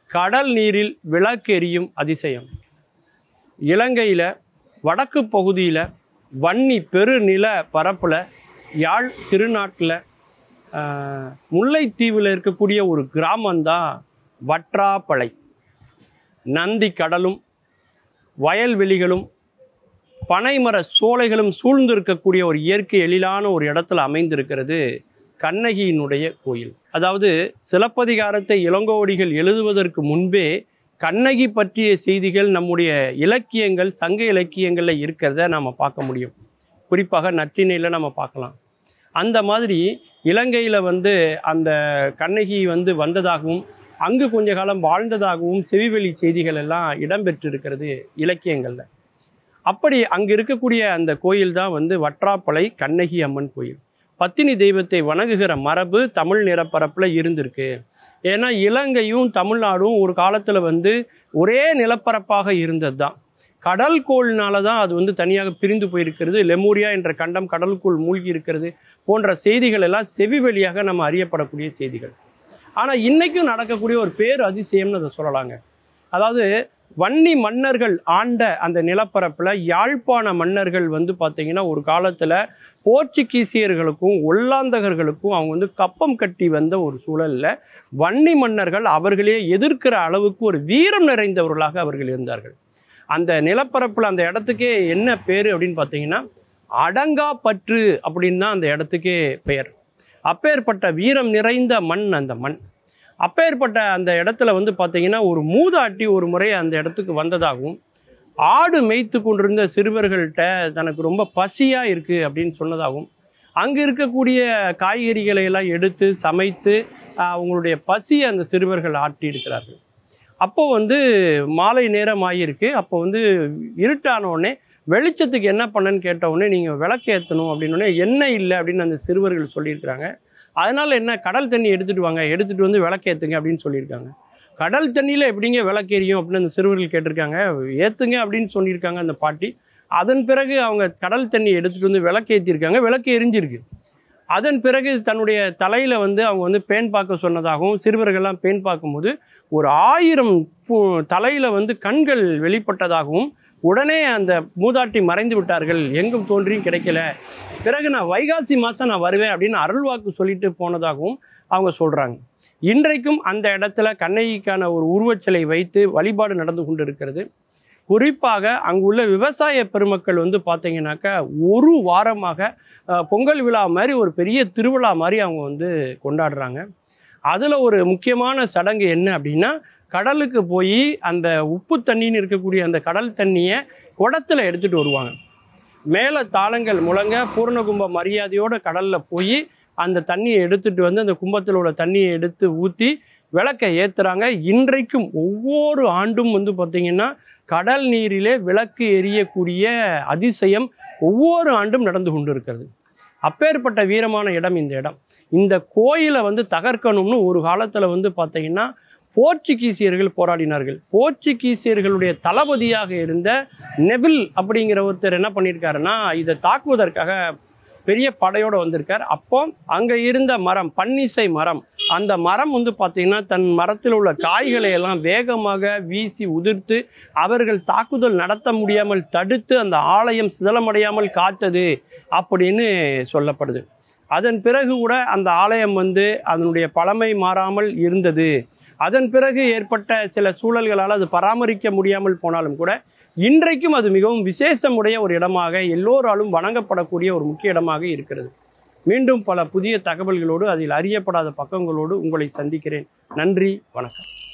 கடல் நீரில் விளக்கெரியும் அதிசயம் இலங்கையில் வடக்கு பகுதியில் வன்னி பெருநில பரப்பில் யாழ் திருநாட்டில் முல்லைத்தீவில் இருக்கக்கூடிய ஒரு கிராமம்தான் வற்றாப்பளை நந்தி கடலும் வயல்வெளிகளும் பனைமர சோலைகளும் சூழ்ந்திருக்கக்கூடிய ஒரு இயற்கை எழிலான ஒரு இடத்துல அமைந்திருக்கிறது கண்ணகியினுடைய கோயில் அதாவது சிலப்பதிகாரத்தை இளங்கோவடிகள் எழுதுவதற்கு முன்பே கண்ணகி பற்றிய செய்திகள் நம்முடைய இலக்கியங்கள் சங்க இலக்கியங்களில் இருக்கிறத நம்ம பார்க்க முடியும் குறிப்பாக நற்றினையில் நம்ம பார்க்கலாம் அந்த மாதிரி இலங்கையில் வந்து அந்த கண்ணகி வந்து வந்ததாகவும் அங்கு கொஞ்ச காலம் வாழ்ந்ததாகவும் செவிவெளி செய்திகள் எல்லாம் இடம்பெற்றிருக்கிறது இலக்கியங்களில் அப்படி அங்கே இருக்கக்கூடிய அந்த கோயில் தான் வந்து வற்றாப்பளை கண்ணகி அம்மன் கோயில் பத்தினி தெய்வத்தை வணங்குகிற மரபு தமிழ் நிலப்பரப்பில் இருந்திருக்கு ஏன்னா இலங்கையும் தமிழ்நாடும் ஒரு காலத்தில் வந்து ஒரே நிலப்பரப்பாக இருந்தது தான் கடல் கோள்னால தான் அது வந்து தனியாக பிரிந்து போயிருக்கிறது லெமூரியா என்ற கண்டம் கடலுக்குள் மூழ்கி இருக்கிறது போன்ற செய்திகள் எல்லாம் செவி வழியாக நம்ம அறியப்படக்கூடிய செய்திகள் ஆனால் இன்னைக்கும் நடக்கக்கூடிய ஒரு பேர் அதிசயம்னு அதை சொல்லலாங்க அதாவது வன்னி மன்னர்கள் ஆண்ட அந்த நிலப்பரப்பில் யாழ்ப்பாண மன்னர்கள் வந்து பார்த்தீங்கன்னா ஒரு காலத்தில் போர்ச்சுகீசியர்களுக்கும் ஒல்லாந்தகர்களுக்கும் அவங்க வந்து கப்பம் கட்டி வந்த ஒரு சூழலில் வன்னி மன்னர்கள் அவர்களே எதிர்க்கிற அளவுக்கு ஒரு வீரம் நிறைந்தவர்களாக அவர்கள் இருந்தார்கள் அந்த நிலப்பரப்பில் அந்த இடத்துக்கே என்ன பேர் அப்படின்னு பார்த்தீங்கன்னா அடங்கா பற்று அப்படின்னு தான் அந்த இடத்துக்கே பெயர் அப்பேற்பட்ட வீரம் நிறைந்த மண் அந்த மண் அப்பேற்பட்ட அந்த இடத்துல வந்து பார்த்தீங்கன்னா ஒரு மூதாட்டி ஒரு முறை அந்த இடத்துக்கு வந்ததாகவும் ஆடு மேய்த்து கொண்டிருந்த சிறுவர்கள்ட்ட தனக்கு ரொம்ப பசியாக இருக்குது அப்படின்னு சொன்னதாகவும் அங்கே இருக்கக்கூடிய காய்கறிகளை எல்லாம் எடுத்து சமைத்து ஆஹ், அவங்களுடைய பசியை அந்த சிறுவர்கள் ஆட்டி இருக்கிறார்கள் அப்போ வந்து மாலை நேரம் ஆகியிருக்கு அப்போ வந்து இருட்டான உடனே வெளிச்சத்துக்கு என்ன பண்ணன்னு கேட்ட உடனே நீங்கள் விளக்கேற்றணும் அப்படின்னோடனே எண்ணெய் இல்லை அப்படின்னு அந்த சிறுவர்கள் சொல்லியிருக்கிறாங்க அதனால என்ன கடல் தண்ணி எடுத்துட்டு வாங்க எடுத்துட்டு வந்து விளக்கேத்துங்க அப்படின்னு சொல்லியிருக்காங்க கடல் தண்ணியில் எப்படிங்க விளக்கேறியும் அப்படின்னு அந்த சிறுவர்கள் கேட்டிருக்காங்க ஏற்றுங்க அப்படின்னு சொல்லியிருக்காங்க அந்த பாட்டி அதன் பிறகு அவங்க கடல் தண்ணி எடுத்துட்டு வந்து விளக்கேற்றிருக்காங்க விளக்கு எரிஞ்சிருக்கு அதன் பிறகு தன்னுடைய தலையில் வந்து அவங்க வந்து பேன் பார்க்க சொன்னதாகவும் சிறுவர்கள்லாம் பேன் பார்க்கும்போது ஒரு ஆயிரம் தலையில் வந்து கண்கள் வெளிப்பட்டதாகவும் உடனே அந்த மூதாட்டி மறைந்து விட்டார்கள் எங்கும் தோன்றியும் கிடைக்கல பிறகு நான் வைகாசி மாதம் நான் வருவேன் அப்படின்னு அருள்வாக்கு சொல்லிட்டு போனதாகவும் அவங்க சொல்கிறாங்க இன்றைக்கும் அந்த இடத்துல கண்ணகிக்கான ஒரு உருவச்சிலை வைத்து வழிபாடு நடந்து கொண்டு இருக்கிறது குறிப்பாக அங்குள்ள விவசாய பெருமக்கள் வந்து பார்த்தீங்கன்னாக்கா ஒரு வாரமாக அஹ், பொங்கல் விழா மாதிரி ஒரு பெரிய திருவிழா மாதிரி அவங்க வந்து கொண்டாடுறாங்க அதில் ஒரு முக்கியமான சடங்கு என்ன அப்படின்னா கடலுக்கு போய் அந்த உப்பு தண்ணின்னு இருக்கக்கூடிய அந்த கடல் தண்ணியை குடத்துல எடுத்துகிட்டு வருவாங்க மேலே தாளங்கள் முழங்க பூர்ணகும்ப மரியாதையோட கடலில் போய் அந்த தண்ணியை எடுத்துட்டு வந்து அந்த கும்பத்தில் உள்ள தண்ணியை எடுத்து ஊற்றி விளக்கை ஏற்றுறாங்க இன்றைக்கும் ஒவ்வொரு ஆண்டும் வந்து பார்த்திங்கன்னா கடல் நீரிலே விளக்கு எரியக்கூடிய அதிசயம் ஒவ்வொரு ஆண்டும் நடந்து கொண்டு இருக்கிறது அப்பேற்பட்ட வீரமான இடம் இந்த இடம் இந்த கோயிலை வந்து தகர்க்கணும்னு ஒரு காலத்தில் வந்து பார்த்தீங்கன்னா போர்ச்சுகீசியர்கள் போராடினார்கள் போர்ச்சுகீசியர்களுடைய தளபதியாக இருந்த நெவில் அப்படிங்கிற ஒருத்தர் என்ன பண்ணியிருக்காருன்னா இதை தாக்குவதற்காக பெரிய படையோடு வந்திருக்கார் அப்போ அங்கே இருந்த மரம் பன்னிசை மரம் அந்த மரம் வந்து பார்த்திங்கன்னா தன் மரத்தில் உள்ள காய்களை எல்லாம் வேகமாக வீசி உதிர்த்து அவர்கள் தாக்குதல் நடத்த முடியாமல் தடுத்து அந்த ஆலயம் சிதலமடையாமல் காத்தது அப்படின்னு சொல்லப்படுது அதன் பிறகு கூட அந்த ஆலயம் வந்து அதனுடைய பழமை மாறாமல் இருந்தது அதன் பிறகு ஏற்பட்ட சில சூழல்களால் அது பராமரிக்க முடியாமல் போனாலும் கூட இன்றைக்கும் அது மிகவும் விசேஷமுடைய ஒரு இடமாக எல்லோராலும் வணங்கப்படக்கூடிய ஒரு முக்கிய இடமாக இருக்கிறது மீண்டும் பல புதிய தகவல்களோடு அதில் அறியப்படாத பக்கங்களோடு உங்களை சந்திக்கிறேன் நன்றி வணக்கம்